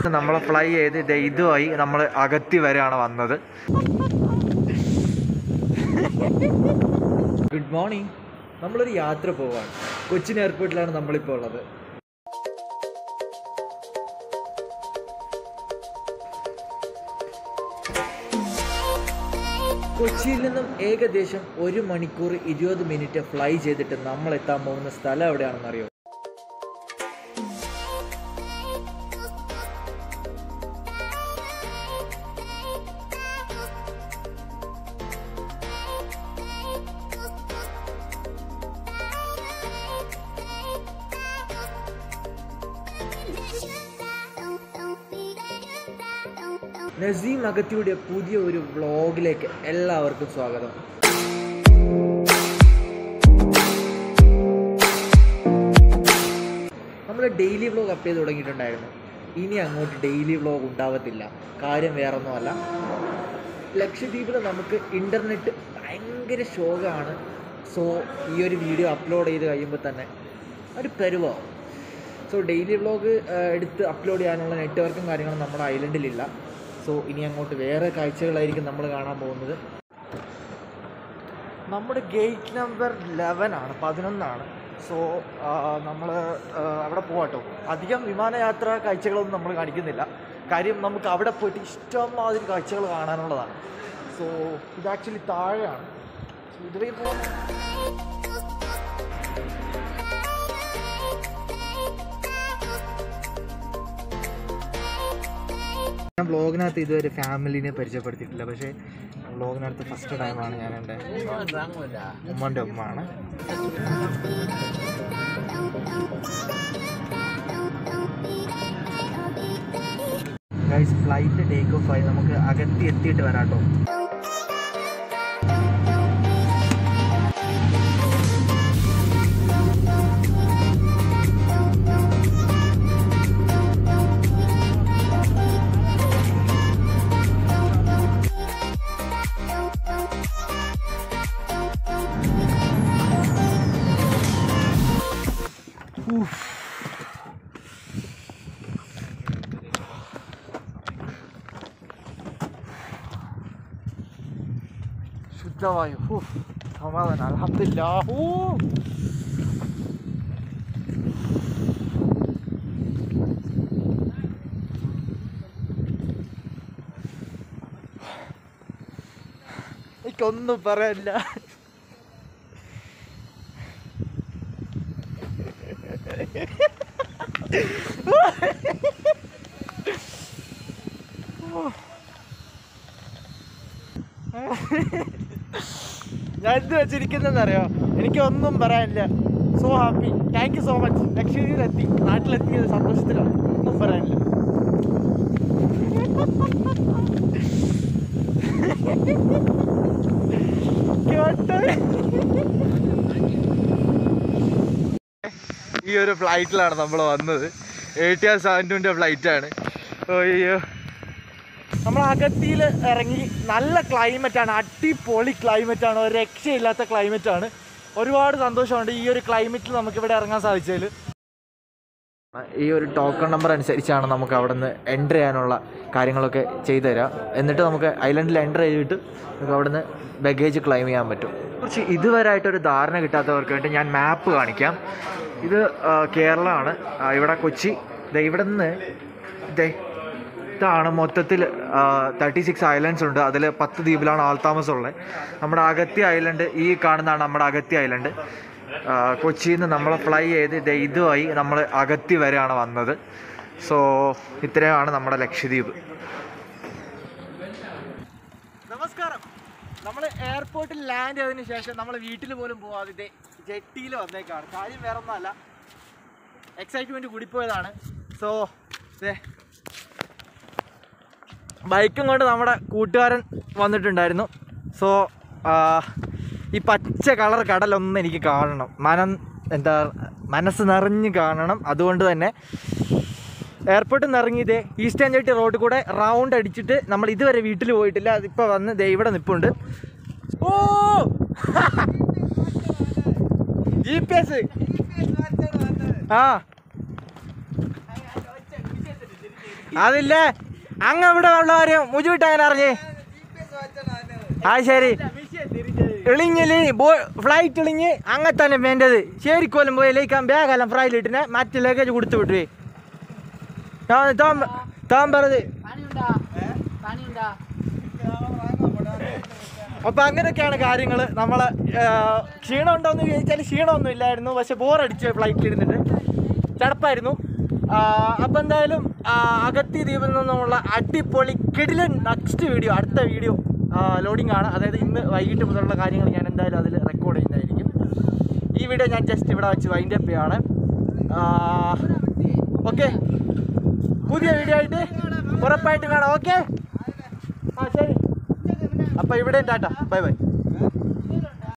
നമ്മൾ ഫ്ലൈ ചെയ്ത് ദേ ഇതുമായി നമ്മൾ അകത്തി വരെയാണ് വന്നത് ഗുഡ് മോർണിംഗ് നമ്മളൊരു യാത്ര പോവാണ് കൊച്ചിൻ എയർപോർട്ടിലാണ് നമ്മളിപ്പോൾ ഉള്ളത് കൊച്ചിയിൽ നിന്നും ഏകദേശം ഒരു മണിക്കൂർ ഇരുപത് മിനിറ്റ് ഫ്ലൈ ചെയ്തിട്ട് നമ്മൾ എത്താൻ പോകുന്ന സ്ഥലം എവിടെയാണെന്ന് അറിയോ നസീം അഗത്തിയുടെ പുതിയ ഒരു വ്ളോഗിലേക്ക് എല്ലാവർക്കും സ്വാഗതം നമ്മൾ ഡെയിലി വ്ളോഗ് അപ്പ് ചെയ്ത് തുടങ്ങിയിട്ടുണ്ടായിരുന്നു ഇനി അങ്ങോട്ട് ഡെയിലി വ്ളോഗ് ഉണ്ടാവത്തില്ല കാര്യം വേറൊന്നുമല്ല ലക്ഷദ്വീപിൽ നമുക്ക് ഇൻ്റർനെറ്റ് ഭയങ്കര ശോകമാണ് സോ ഈ ഒരു വീഡിയോ അപ്ലോഡ് ചെയ്ത് കഴിയുമ്പോൾ തന്നെ ഒരു പരുവാവും സോ ഡെയിലി വ്ളോഗ് എടുത്ത് അപ്ലോഡ് ചെയ്യാനുള്ള നെറ്റ്വർക്കും കാര്യങ്ങളും നമ്മുടെ ഐലൻഡിലില്ല സോ ഇനി അങ്ങോട്ട് വേറെ കാഴ്ചകളായിരിക്കും നമ്മൾ കാണാൻ പോകുന്നത് നമ്മുടെ ഗേറ്റ് നമ്പർ ലെവൻ ആണ് പതിനൊന്നാണ് സോ നമ്മൾ അവിടെ പോവാട്ടോ അധികം വിമാനയാത്ര കാഴ്ചകളൊന്നും നമ്മൾ കാണിക്കുന്നില്ല കാര്യം നമുക്ക് അവിടെ പോയിട്ട് ഇഷ്ടംമാതിരി കാഴ്ചകൾ കാണാനുള്ളതാണ് സോ ഇത് ആക്ച്വലി താഴെയാണ് സോ ഇതുവഴി പോകാൻ ഞാൻ വ്ളോഗിനകത്ത് ഇതുവരെ ഫാമിലിനെ പരിചയപ്പെടുത്തിയിട്ടില്ല പക്ഷേ വ്ളോഗിനകത്ത് ഫസ്റ്റ് ടൈമാണ് ഞാൻ എൻ്റെ ഉമ്മൻ്റെ ഉമ്മയാണ് ഗൈസ് ഫ്ലൈറ്റ് ടേക്ക് ഓഫ് ആയി നമുക്ക് അകത്തി എത്തിയിട്ട് വരാം കേട്ടോ ശുദ്ധവായു ഹൂ, സമാധാനം അലഹമില്ല എനിക്കൊന്നും പറയാനില്ല ഞാൻ എന്ത് വെച്ചിരിക്കുന്നറിയോ എനിക്കൊന്നും പറയാനില്ല so happy thank you so much ലക്ഷദ്വീപിലെത്തി നാട്ടിലെത്തിയത് സന്തോഷത്തിലാണ് ഒന്നും പറയാനില്ല കേട്ടോ ഈ ഒരു ഫ്ലൈറ്റിലാണ് നമ്മൾ വന്നത് എ ടി ആർ സെവൻ ടുവിൻ്റെ ഫ്ലൈറ്റാണ് അയ്യോ നമ്മൾ അകത്തിയിൽ ഇറങ്ങി നല്ല ക്ലൈമറ്റാണ് അടിപൊളി ക്ലൈമറ്റാണ് ഒരു രക്ഷയില്ലാത്ത ക്ലൈമറ്റാണ് ഒരുപാട് സന്തോഷമുണ്ട് ഈ ഒരു ക്ലൈമറ്റിൽ നമുക്കിവിടെ ഇറങ്ങാൻ സാധിച്ചതിൽ ഈ ഒരു ടോക്കൺ നമ്പർ അനുസരിച്ചാണ് നമുക്ക് അവിടെ നിന്ന് എൻ്റർ ചെയ്യാനുള്ള കാര്യങ്ങളൊക്കെ ചെയ്തു തരാം എന്നിട്ട് നമുക്ക് ഐലൻഡിൽ എൻ്റർ ചെയ്തിട്ട് നമുക്ക് അവിടെ നിന്ന് ബഗേജ് ക്ലെയിം ചെയ്യാൻ പറ്റും കുറച്ച് ഇതുവരായിട്ടൊരു ധാരണ കിട്ടാത്തവർക്ക് വേണ്ടി ഞാൻ മാപ്പ് കാണിക്കാം ഇത് ആ, കേരളമാണ് ആ, ഇവിടെ കൊച്ചി ദേ ഇവിടെ നിന്ന് ദേ ഇതാണ് മൊത്തത്തിൽ തേർട്ടി സിക്സ് ഐലൻഡ്സ് ഉണ്ട് അതിൽ പത്ത് ദ്വീപിലാണ് ആൾതാമസം ഉള്ളത് നമ്മുടെ അഗത്തി ഐലൻഡ് ഈ കാണുന്നതാണ് നമ്മുടെ അഗത്തി ഐലൻഡ് ആ, കൊച്ചിയിൽ നിന്ന് നമ്മൾ ഫ്ലൈ ചെയ്ത് ദേ ഇതുമായി നമ്മൾ അഗത്തി വരെയാണ് വന്നത് സോ ഇത്രയുമാണ് നമ്മുടെ ലക്ഷദ്വീപ് നമസ്കാരം നമ്മൾ എയർപോർട്ടിൽ ലാൻഡ് ചെയ്തതിന് ശേഷം നമ്മൾ വീട്ടിൽ പോലും പോവാതെ ജെട്ടിയിൽ വന്നേക്കാണ് കാര്യം വേറെ ഒന്നുമല്ല എക്സൈറ്റ്മെൻറ്റ് കൂടിപ്പോയതാണ് സോ ബൈക്കും കൊണ്ട് നമ്മുടെ കൂട്ടുകാരൻ വന്നിട്ടുണ്ടായിരുന്നു സോ ഈ പച്ച കളർ കടലൊന്നും എനിക്ക് കാണണം മനം എന്താ മനസ്സ് നിറഞ്ഞ് കാണണം അതുകൊണ്ട് തന്നെ എയർപോർട്ടിൽ നിന്ന് ഇറങ്ങിയത് ഈസ്റ്റേൺ ജെട്ടി റോഡിൽ കൂടെ റൗണ്ട് അടിച്ചിട്ട് നമ്മൾ ഇതുവരെ വീട്ടിൽ പോയിട്ടില്ല അതിപ്പോൾ വന്ന് ദേ ഇവിടെ നിൽപ്പുണ്ട് ഓ ജി പി എസ് ആ അതില്ലേ അങ്ങ് ഇവിടെ ഉള്ളവര് മുജുവിട്ട് അങ്ങനെ അറിഞ്ഞേ ആ ശരി ഇളിഞ്ഞില് ബോ ഫ്ലൈറ്റ് ഇളിഞ്ഞ് അങ്ങനെ തന്നെ വേണ്ടത് ശരിക്കോലും പോയി ലയിക്കാൻ ബാഗെല്ലാം ഫ്രൈലിട്ടിനെ മറ്റു ലഗേജ് കൊടുത്തു വിട്ടു താൻ പറഞ്ഞത് പണിയുണ്ടാ പണിയുണ്ടാ അപ്പൊ അങ്ങനെയൊക്കെയാണ് കാര്യങ്ങൾ നമ്മളെ ആ, ക്ഷീണം ഉണ്ടോന്ന് ചോദിച്ചാൽ ക്ഷീണമൊന്നും ഇല്ലായിരുന്നു പക്ഷെ ബോറടിച്ചു ഫ്ലൈറ്റിൽ ഇരുന്നിട്ട് ചടപ്പായിരുന്നു ആ, അപ്പൊ എന്തായാലും ആ, അഗത്തി ദ്വീപിൽ നിന്നുമുള്ള അടിപൊളി കിടിലൻ നെക്സ്റ്റ് വീഡിയോ അടുത്ത വീഡിയോ ലോഡിംഗ് ആണ് അതായത് ഇന്ന് വൈകിട്ട് മുതലുള്ള കാര്യങ്ങൾ ഞാൻ എന്തായാലും അതിൽ റെക്കോർഡ് ചെയ്യുന്നതായിരിക്കും ഈ വീഡിയോ ഞാൻ ജസ്റ്റ് ഇവിടെ വെച്ച് വൈൻഡ് അപ്പ് ചെയ്യാണ് ഓക്കെ പുതിയ വീഡിയോ ആയിട്ട് ഉറപ്പായിട്ട് കാണാം ഓക്കെ ആ ശരി അപ്പൊ ഇവിടെ ടാറ്റ ബൈ ബൈ